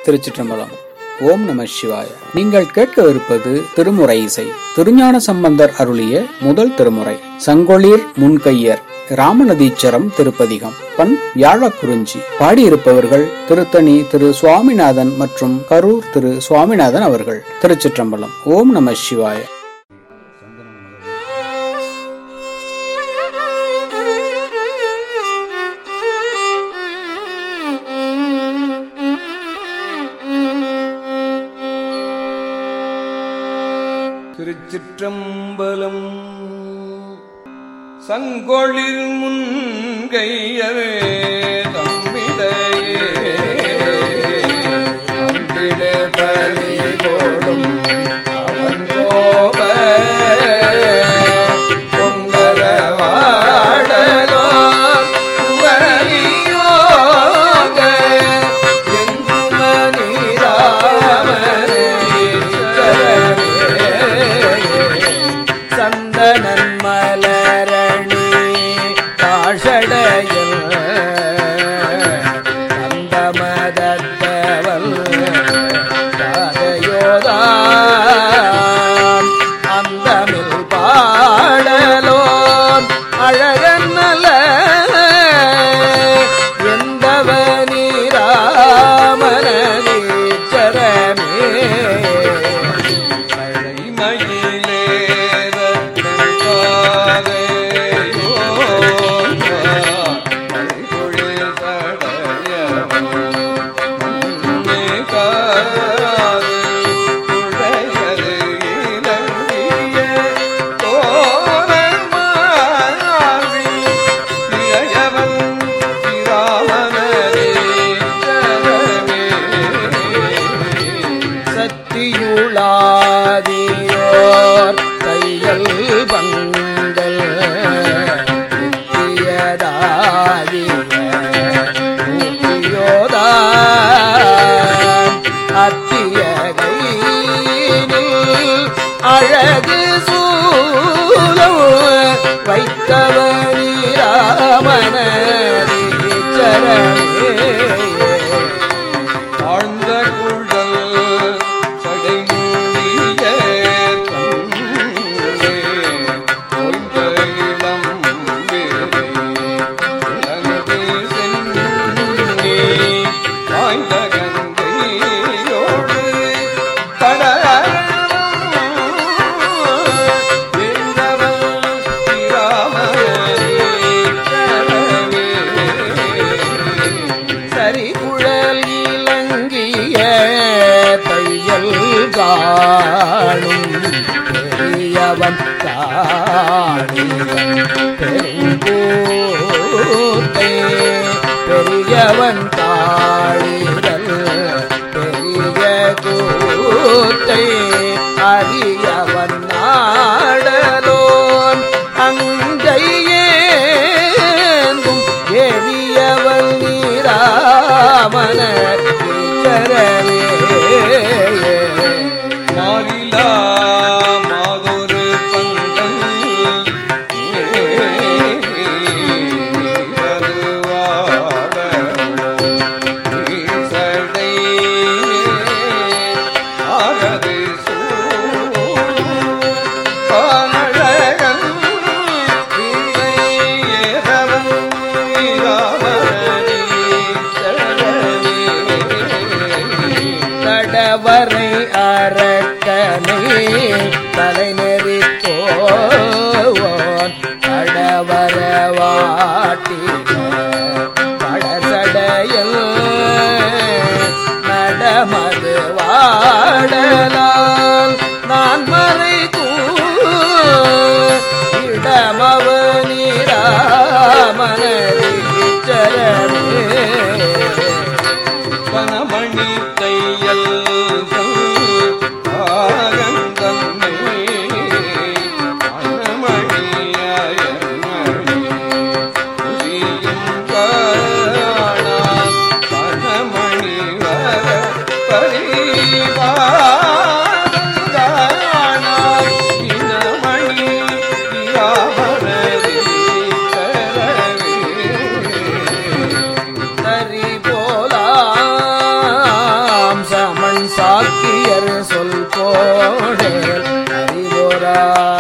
திருச்சிற்றம்பலம் ஓம் நம சிவாய நீங்கள் கேட்கவிருப்பது திருமுறை இசை திருஞான சம்பந்தர் அருளிய முதல் திருமுறை சங்கொளிர் முன்கையர் ராமநதீச்சரம் திருப்பதிகம் பண் வியாழக்குறிஞ்சி பாடியிருப்பவர்கள் திருத்தணி திரு சுவாமிநாதன் மற்றும் கரூர் திரு சுவாமிநாதன் அவர்கள் திருச்சிற்றம்பலம் ஓம் நம சிவாய திருச்சிற்றம்பலம் சங்கொளிர் முன்கையவே தம்பிடையே அம்பிட பலி போடும் அவன் கோப பொங்கரவாடலோ உவலியோக சந்தனன் மலரணி காஷடையில் அந்தமதத்தவல் காதையோதான் அந்தமில் பாடலோ அழகன் நல எந்தவனீராமனீச்சரமே சத்தியுளாதியோர் தையல் பங்கல் அழகு சூலம் வைத்தவனீராமனே ஆழ்ந்த குழல் சடைமூடிய தங்கே ஓய்ந்த இளம் வேலை இலங்கு சென்னி வாய்ந்த கங்கையோடு கடல் எழுந்தவன் திராமணி சரி குழல் இலங்கிய தையல் காணும் பெரியவன் காணிவன் பெருங்கூத்தை பெரியவன் காழிதல் பெரிய கூத்தை அறியவன் நாடலோன் அங்கையேந்தும் எரியவள் நீராமன மாறிலா மாதொரு பந்தன் சடை ஆகது கானழகன் கடவரை அரக்கனை தலைநெறி போவோன் கடவர வாட்டி பழசடையில் நடமது வாடலால் நான் மறை இடமவ நீராமனே வனமணி தையல் ஆகந்தன்மை வனமணி அயன்மணி புரியும் காணா வனமணி வர பரிவாரந்தானா இனமணி யாவரதி தரவே வாக்கியர் சொல் போடே அறிவோரா